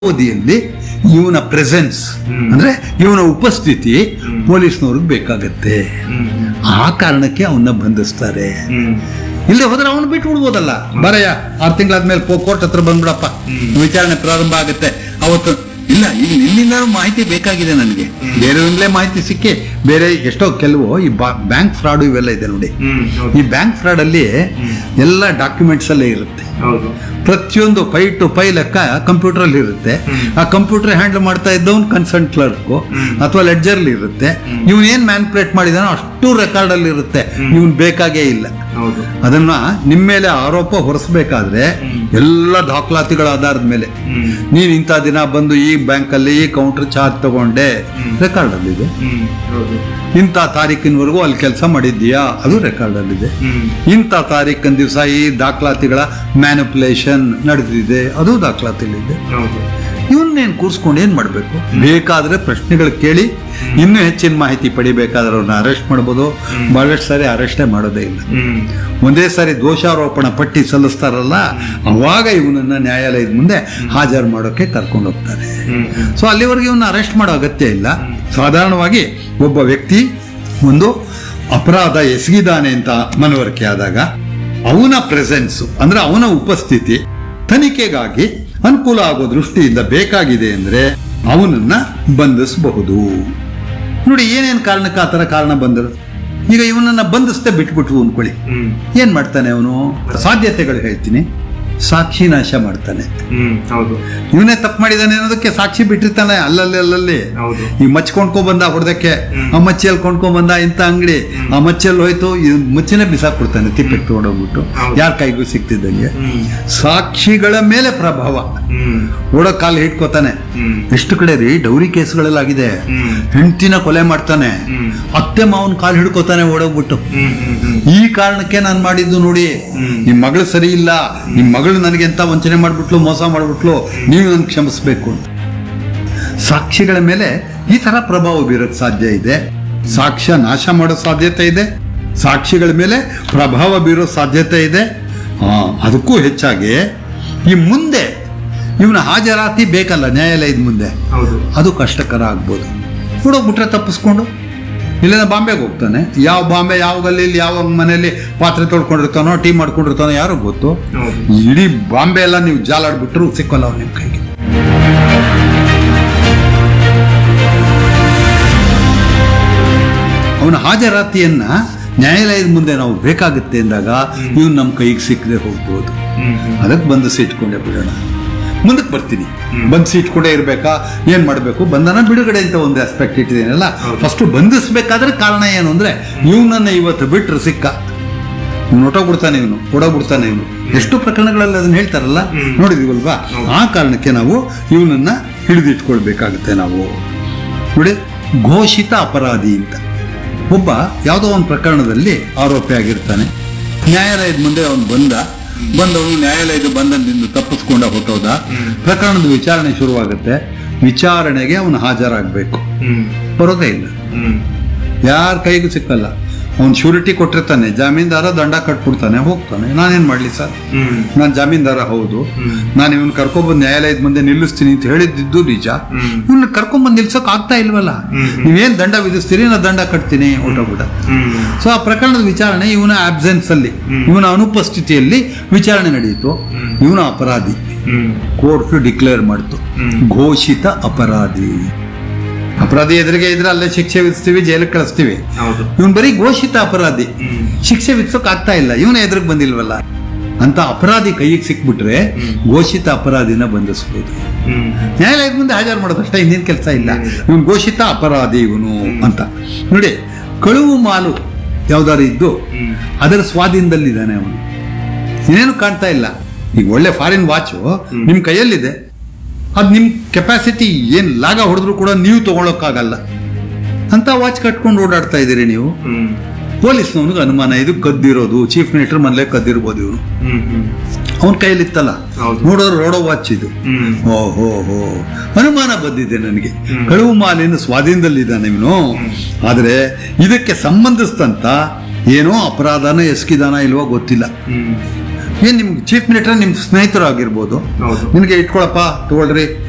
ಅವಧಿಯಲ್ಲಿ ಇವನ ಪ್ರೆಸೆನ್ಸ್ ಅಂದ್ರೆ ಇವನ ಉಪಸ್ಥಿತಿ ಪೊಲೀಸ್ನವ್ರಿಗೆ ಬೇಕಾಗತ್ತೆ ಆ ಕಾರಣಕ್ಕೆ ಅವನ್ನ ಬಂಧಿಸ್ತಾರೆ ಇಲ್ಲದೆ ಹೋದ್ರೆ ಅವನು ಬಿಟ್ಟು ಬಿಡ್ಬೋದಲ್ಲ ಬರಯ್ಯ ಆರು ತಿಂಗಳಾದ್ಮೇಲೆ ಕೋರ್ಟ್ ಹತ್ರ ಬಂದ್ಬಿಡಪ್ಪ ವಿಚಾರಣೆ ಪ್ರಾರಂಭ ಆಗುತ್ತೆ ಅವತ್ತು ಇಲ್ಲ ಈಗ ನಿನ್ನಿಂದ ಮಾಹಿತಿ ಬೇಕಾಗಿದೆ ನನಗೆ ಬೇರೆಯಿಂದಲೇ ಮಾಹಿತಿ ಸಿಕ್ಕಿ ಬೇರೆ ಎಷ್ಟೋ ಕೆಲವು ಈ ಬ್ಯಾಂಕ್ ಫ್ರಾಡ್ ಇವೆಲ್ಲ ಇದೆ ನೋಡಿ ಹ್ಮ್ ಹೌದು ಈ ಬ್ಯಾಂಕ್ ಫ್ರಾಡ್ ಅಲ್ಲಿ ಎಲ್ಲ ಡಾಕ್ಯುಮೆಂಟ್ಸ್ ಅಲ್ಲೇ ಇರುತ್ತೆ ಹೌದು ಪ್ರತಿಯೊಂದು ಪೈ ಟು ಪೈ ಲೆಕ್ಕ ಕಂಪ್ಯೂಟರ್ ಅಲ್ಲಿ ಇರುತ್ತೆ ಆ ಕಂಪ್ಯೂಟರ್ ಹ್ಯಾಂಡಲ್ ಮಾಡ್ತಾ ಇದ್ದವನ್ ಕನ್ಸರ್ನ್ ಕ್ಲರ್ಕ್ ಅಥವಾ ಲೆಡ್ಜರ್ ಇರುತ್ತೆ ಇವನ್ ಏನ್ ಮ್ಯಾನ್ಪುಲೇಟ್ ಮಾಡಿದಾನೋ ಅಷ್ಟು ರೆಕಾರ್ಡ್ ಅಲ್ಲಿ ಇರುತ್ತೆ ಇವನ್ ಬೇಕಾಗೇ ಇಲ್ಲ ಹೌದು ಅದನ್ನ ನಿಮ್ಮ ಮೇಲೆ ಆರೋಪ ಹೊರಿಸಬೇಕಾದ್ರೆ ಎಲ್ಲ ದಾಖಲಾತಿಗಳ ಆಧಾರದ ಮೇಲೆ ಹ್ಮ್ ನೀನ್ ಇಂಥ ದಿನ ಬಂದು ಈ ಬ್ಯಾಂಕ್ ಅಲ್ಲಿ ಈ ಕೌಂಟರ್ ಚಾರ್ಜ್ ತಗೊಂಡೆ ರೆಕಾರ್ಡ್ ಅಲ್ಲಿದೆ ಹ್ಮ್ ಹೌದು ಇಂಥ ತಾರೀಕಿನವರೆಗೂ ಅಲ್ಲಿ ಕೆಲಸ ಮಾಡಿದ್ದೀಯಾ ಅದು ರೆಕಾರ್ಡ್ ಅಲ್ಲಿದೆ ಹ್ಮ್ ಇಂಥ ತಾರೀಕಿನ ದಿವಸ ಈ ದಾಖಲಾತಿಗಳ ಮ್ಯಾನಿಪುಲೇಷನ್ ನಡೆದಿದೆ ಅದು ದಾಖಲಾತಿಲಿದೆ ಹೌದು ಇವನ್ನೇನು ಕೂರಿಸ್ಕೊಂಡು ಏನು ಮಾಡಬೇಕು ಬೇಕಾದ್ರೆ ಪ್ರಶ್ನೆಗಳು ಕೇಳಿ ಇನ್ನೂ ಹೆಚ್ಚಿನ ಮಾಹಿತಿ ಪಡಿಬೇಕಾದ್ರೆ ಅವ್ರನ್ನ ಅರೆಸ್ಟ್ ಮಾಡ್ಬೋದು ಬಹಳಷ್ಟು ಸಾರಿ ಅರೆಸ್ಟೇ ಮಾಡೋದೇ ಇಲ್ಲ ಹ್ಮ್ ಒಂದೇ ಸಾರಿ ದೋಷಾರೋಪಣ ಪಟ್ಟಿ ಸಲ್ಲಿಸ್ತಾರಲ್ಲ ಅವಾಗ ಇವನನ್ನ ನ್ಯಾಯಾಲಯದ ಮುಂದೆ ಹಾಜರು ಮಾಡೋಕೆ ಕರ್ಕೊಂಡು ಹೋಗ್ತಾರೆ ಹ್ಮ್ ಹ್ಮ್ ಸೊ ಅಲ್ಲಿವರೆಗೆ ಇವನ್ನ ಅರೆಸ್ಟ್ ಮಾಡೋ ಅಗತ್ಯ ಇಲ್ಲ ಸಾಧಾರಣವಾಗಿ ಒಬ್ಬ ವ್ಯಕ್ತಿ ಒಂದು ಅಪರಾಧ ಎಸಗಿದಾನೆ ಅಂತ ಮನವರಿಕೆ ಆದಾಗ ಅವನ ಪ್ರೆಸೆನ್ಸ್ ಅಂದ್ರೆ ಅವನ ಉಪಸ್ಥಿತಿ ತನಿಖೆಗಾಗಿ ಅನುಕೂಲ ಆಗೋ ದೃಷ್ಟಿಯಿಂದ ಬೇಕಾಗಿದೆ ಅಂದ್ರೆ ಅವನನ್ನ ಬಂಧಿಸಬಹುದು ನೋಡಿ ಏನೇನ್ ಕಾರಣಕ್ಕೆ ಆ ಥರ ಕಾರಣ ಬಂದರು ಈಗ ಇವನನ್ನ ಬಂಧಿಸ್ದೆ ಬಿಟ್ಬಿಟ್ವು ಅನ್ಕೊಳ್ಳಿ ಹ್ಮ್ ಏನ್ ಮಾಡ್ತಾನೆ ಅವನು ಸಾಧ್ಯತೆಗಳು ಹೇಳ್ತೀನಿ ಸಾಕ್ಷಿ ನಾಶ ಮಾಡ್ತಾನೆ ಹ್ಮ್ ಹೌದು ಇವನೇ ತಪ್ಪು ಮಾಡಿದಾನೆ ಅನ್ನೋದಕ್ಕೆ ಸಾಕ್ಷಿ ಬಿಟ್ಟಿರ್ತಾನೆ ಅಲ್ಲಲ್ಲಿ ಅಲ್ಲಲ್ಲಿ ಹೌದು ಈ ಮಚ್ಚ ಕೊಂಡ್ಕೊಂಡ್ ಬಂದ ಹೊಡೆದಕ್ಕೆ ಆ ಮಚ್ಚಿಯಲ್ಲಿ ಕೊಂಡ್ಕೊಂಡ್ ಬಂದ ಇಂಥ ಅಂಗಡಿ ಆ ಮಚ್ಚಲ್ಲಿ ಹೋಯ್ತು ಈ ಮಚ್ಚಿನೇ ಬಿಸಾಕ್ಬಿಡ್ತಾನೆ ತಿಪ್ಪೆಗೆ ತಗೊಂಡೋಗ್ಬಿಟ್ಟು ಹೌದು. ಯಾರ ಕೈಗೂ ಸಿಕ್ತಿದ್ದಂಗೆ ಹ್ಮ್ ಸಾಕ್ಷಿಗಳ ಮೇಲೆ ಪ್ರಭಾವ ಹ್ಮ್ ಓಡೋ ಕಾಲು ಹಿಡ್ಕೋತಾನೆ ಹ್ಮ್ ಎಷ್ಟು ಕಡೆ ರೀ ಡೌರಿ ಕೇಸ್ಗಳಲ್ಲಾಗಿದೆ ಹ್ಮ್ ಹೆಂಡತಿನ ಕೊಲೆ ಮಾಡ್ತಾನೆ ಹ್ಮ್ ಅತ್ತೆ ಮಾವನ್ ಕಾಲು ಹಿಡ್ಕೋತಾನೆ ಓಡೋಗ್ಬಿಟ್ಟು ಹ್ಮ್ ಹ್ಮ್ ಹ್ಮ್ ಈ ಕಾರಣಕ್ಕೆ ನಾನು ಮಾಡಿದ್ದು ನೋಡಿ ಹ್ಮ್. ನಿಮ್ ಮಗಳು ಸರಿ ಇಲ್ಲ ನಿಮ್ ಮಗಳು ನನಗೆ ಎಂತ ವಂಚನೆ ಮಾಡ್ಬಿಟ್ಲು ಮೋಸ ಮಾಡ್ಬಿಟ್ಲು ನೀವು ನನ್ ಕ್ಷಮಿಸ್ಬೇಕು ಅಂತ ಸಾಕ್ಷಿಗಳ ಮೇಲೆ ಈ ತರ ಪ್ರಭಾವ ಬೀರಕ್ ಸಾಧ್ಯ ಇದೆ ಸಾಕ್ಷ್ಯ ನಾಶ ಮಾಡೋ ಸಾಧ್ಯತೆ ಇದೆ ಸಾಕ್ಷಿಗಳ ಮೇಲೆ ಪ್ರಭಾವ ಬೀರೋ ಸಾಧ್ಯತೆ ಇದೆ ಆ, ಅದಕ್ಕೂ ಹೆಚ್ಚಾಗಿ ಈ ಮುಂದೆ ಇವನ ಹಾಜರಾತಿ ಬೇಕಲ್ಲ ನ್ಯಾಯಾಲಯದ ಮುಂದೆ ಹೌದು ಅದು ಕಷ್ಟಕರ ಆಗ್ಬೋದು ಹುಡುಗ್ಬಿಟ್ರೆ ತಪ್ಪಿಸ್ಕೊಂಡು ಇಲ್ಲಿಂದ ಬಾಂಬೆಗೆ ಹೋಗ್ತಾನೆ ಯಾವ ಬಾಂಬೆ ಯಾವ ಗಲ್ಲಿಲಿ ಯಾವ ಮನೆಯಲ್ಲಿ ಪಾತ್ರೆ ತೊಳ್ಕೊಂಡಿರ್ತಾನೋ ಟೀ ಮಾಡ್ಕೊಂಡಿರ್ತಾನೋ ಯಾರೋ ಗೊತ್ತು ಹೌದು ಇಡೀ ಬಾಂಬೆ ಎಲ್ಲ ನೀವು ಜಾಲಾಡ್ಬಿಟ್ರು ಸಿಕ್ಕಲ್ಲ ಅವ್ನ ನಿಮ್ಮ ಕೈಗೆ ಅವನ ಹಾಜರಾತಿಯನ್ನ ನ್ಯಾಯಾಲಯದ ಮುಂದೆ ನಾವು ಬೇಕಾಗುತ್ತೆ ಅಂದಾಗ ಇವ್ನು ನಮ್ಮ ಕೈಗೆ ಸಿಕ್ಕದೆ ಹೋಗ್ಬೋದು ಹ್ಮ್ ಹ್ಮ್ ಅದಕ್ಕೆ ಬಂದು ಇಟ್ಕೊಂಡೆ ಬಿಡೋಣ ಮುಂದಕ್ಕೆ ಬರ್ತೀನಿ ಬಂದು ಇಟ್ಕೊಂಡೇ ಇರಬೇಕಾ ಏನ್ ಮಾಡಬೇಕು ಬಂಧನ ಬಿಡುಗಡೆ ಅಂತ ಒಂದು ಆಸ್ಪೆಕ್ಟ್ ಇಟ್ಟಿದ್ದೀನಲ್ಲ ಫಸ್ಟ್ ಬಂಧಿಸ್ಬೇಕಾದ್ರೆ ಕಾರಣ ಏನು ಅಂದ್ರೆ ಇವನನ್ನ ಇವತ್ತು ಬಿಟ್ರೆ ಸಿಕ್ಕ ಇವ್ನು ಹೊಟ್ಟೋಗ್ಬಿಡ್ತಾನೆ ಇವನು ಹೊಡೋಗ್ಬಿಡ್ತಾನೆ ಇವನು ಎಷ್ಟು ಪ್ರಕರಣಗಳಲ್ಲಿ ಅದನ್ನ ಹೇಳ್ತಾರಲ್ಲ ನೋಡಿದೀವಲ್ವಾ ಆ ಕಾರಣಕ್ಕೆ ನಾವು ಇವನನ್ನ ಹಿಡಿದಿಟ್ಕೊಳ್ಬೇಕಾಗುತ್ತೆ ನಾವು ನೋಡಿ ಘೋಷಿತ ಅಪರಾಧಿ ಅಂತ ಒಬ್ಬ ಯಾವುದೋ ಒಂದು ಪ್ರಕರಣದಲ್ಲಿ ಆರೋಪಿ ಆಗಿರ್ತಾನೆ ನ್ಯಾಯಾಲಯದ ಮುಂದೆ ಅವನು ಬಂದ ಬಂದವನು ನ್ಯಾಯಾಲಯದ ಬಂಧನದಿಂದ ತಪ್ಪಿಸ್ಕೊಂಡ ಹೊಟ್ಟೋದ ಪ್ರಕರಣದ ವಿಚಾರಣೆ ಶುರುವಾಗುತ್ತೆ ವಿಚಾರಣೆಗೆ ಅವನು ಹಾಜರಾಗಬೇಕು ಹ್ಮ್ ಬರೋದೇ ಇಲ್ಲ ಹ್ಮ್ ಯಾರ ಕೈಗೂ ಸಿಕ್ಕಲ್ಲ ಅವನು ಶ್ಯೂರಿಟಿ ಕೊಟ್ಟಿರ್ತಾನೆ ಜಾಮೀನ್ದಾರ ದಂಡ ಕಟ್ಬಿಡ್ತಾನೆ ಹೋಗ್ತಾನೆ ನಾನೇನ್ ಮಾಡ್ಲಿ ಸರ್ ಹ್ಮ್ ನಾನು ಜಾಮೀನ್ದಾರ ಹೌದು ಹ್ಮ್. ನಾನು ಇವನ್ ಕರ್ಕೊಂಡ್ಬಂದು ನ್ಯಾಯಾಲಯದ ಮುಂದೆ ನಿಲ್ಲಿಸ್ತೀನಿ ಅಂತ ಹೇಳಿದ್ದು ನಿಜ ಹ್ಮ್. ಇವನ್ನ ಕರ್ಕೊಂಡ್ಬಂದು ನಿಲ್ಸಕ್ ಆಗ್ತಾ ಇಲ್ವಲ್ಲ ಹ್ಮ್. ನೀವೇನ್ ದಂಡ ವಿಧಿಸ್ತೀರಿ ನಾ ದಂಡ ಕಟ್ತೀನಿ ಹೊರಟೋಗ್ಬಿಟ್ಟ ಹ್ಮ್ ಸೊ ಆ ಪ್ರಕರಣದ ವಿಚಾರಣೆ ಇವನ ಆಬ್ಸೆನ್ಸ್ ಅಲ್ಲಿ ಇವನ ಅನುಪಸ್ಥಿತಿಯಲ್ಲಿ ವಿಚಾರಣೆ ನಡೆಯಿತು ಇವನ ಅಪರಾಧಿ ಹ್ಮ್ ಕೋರ್ಟ್ ಡಿಕ್ಲೇರ್ ಮಾಡ್ತು ಹ್ಮ್. ಘೋಷಿತ ಅಪರಾಧಿ ಅಪರಾಧಿ ಎದುರಿಗೆ ಇದ್ರೆ ಅಲ್ಲೇ ಶಿಕ್ಷೆ ವಿಧಿಸ್ತೀವಿ ಜೈಲಿಗೆ ಕಳಿಸ್ತೀವಿ ಹೌದು ಇವನ್ ಬರೀ ಘೋಷಿತ ಅಪರಾಧಿ ಹ್ಮ್ ಶಿಕ್ಷೆ ವಿಧಿಸೋಕ್ ಆಗ್ತಾ ಇಲ್ಲ ಇವನ ಎದುರಿಗೆ ಬಂದಿಲ್ವಲ್ಲ ಅಂತ ಅಪರಾಧಿ ಕೈಗೆ ಸಿಕ್ಬಿಟ್ರೆ ಘೋಷಿತ ಅಪರಾಧಿನ ಬಂಧಿಸ್ಬೋದು ಹ್ಮ್ ನ್ಯಾಯಾಲಯದ ಮುಂದೆ ಹಾಜರು ಮಾಡೋದಷ್ಟೇ ಇನ್ನೇನು ಕೆಲಸ ಇಲ್ಲ ಇವನು ಘೋಷಿತ ಅಪರಾಧಿ ಇವನು ಅಂತ ನೋಡಿ ಕಳುವು ಮಾಲು ಯಾವ್ದಾರು ಇದ್ದು ಹ್ಮ್ ಅದರ ಸ್ವಾಧೀನದಲ್ಲಿದ್ದಾನೆ ಅವನು ಇನ್ನೇನು ಕಾಣ್ತಾ ಇಲ್ಲ ಈಗ ಒಳ್ಳೆ ಫಾರಿನ್ ವಾಚು ನಿಮ್ ಕೈಯಲ್ಲಿದೆ ಅದು ನಿಮ್ ಕೆಪಾಸಿಟಿ ಏನ್ ಲಾಗ ಹೊಡೆದ್ರು ಕೂಡ ನೀವು ತಗೊಳಕ್ಕಾಗಲ್ಲ ಅಂತ ವಾಚ್ ಕಟ್ಕೊಂಡು ಓಡಾಡ್ತಾ ಇದ್ದೀರಿ ನೀವು ಹ್ಮ್ ಪೊಲೀಸ್ನವನಿಗೆ ಅನುಮಾನ ಇದು ಕದ್ದಿರೋದು ಚೀಫ್ ಮಿನಿಸ್ಟರ್ ಮನೇಲೆ ಕದ್ದಿರ್ಬೋದು ಇವನು ಹ್ಮ್ ಹ್ಮ್ ಅವನ ಕೈಯಲ್ಲಿತ್ತಲ್ಲ ಹೌದು. ನೋಡೋರು ರೋಡೋ ವಾಚ್ ಇದು ಹ್ಮ್ ಓಹೋ ಹೋ ಅನುಮಾನ ಬಂದಿದೆ ನನಗೆ ಕಳುವು ಮಾಲಿನ ಸ್ವಾಧೀನದಲ್ಲಿದ್ದಾನೆ ಇವನು ಆದರೆ ಇದಕ್ಕೆ ಸಂಬಂಧಿಸಿದಂತ ಏನೋ ಅಪರಾಧನ ಎಸಗಿದಾನ ಇಲ್ವೋ ಗೊತ್ತಿಲ್ಲ ಹ್ಮ್ ಏನ್ ನಿಮ್ಗೆ ಚೀಫ್ ಮಿನಿಸ್ಟರ್ ನಿಮ್ ಸ್ನೇಹಿತರು ಆಗಿರ್ಬೋದು ಹೌದು ನಿನಗೆ ಇಟ್ಕೊಳಪ್ಪ ತಗೊಳ್ರಿ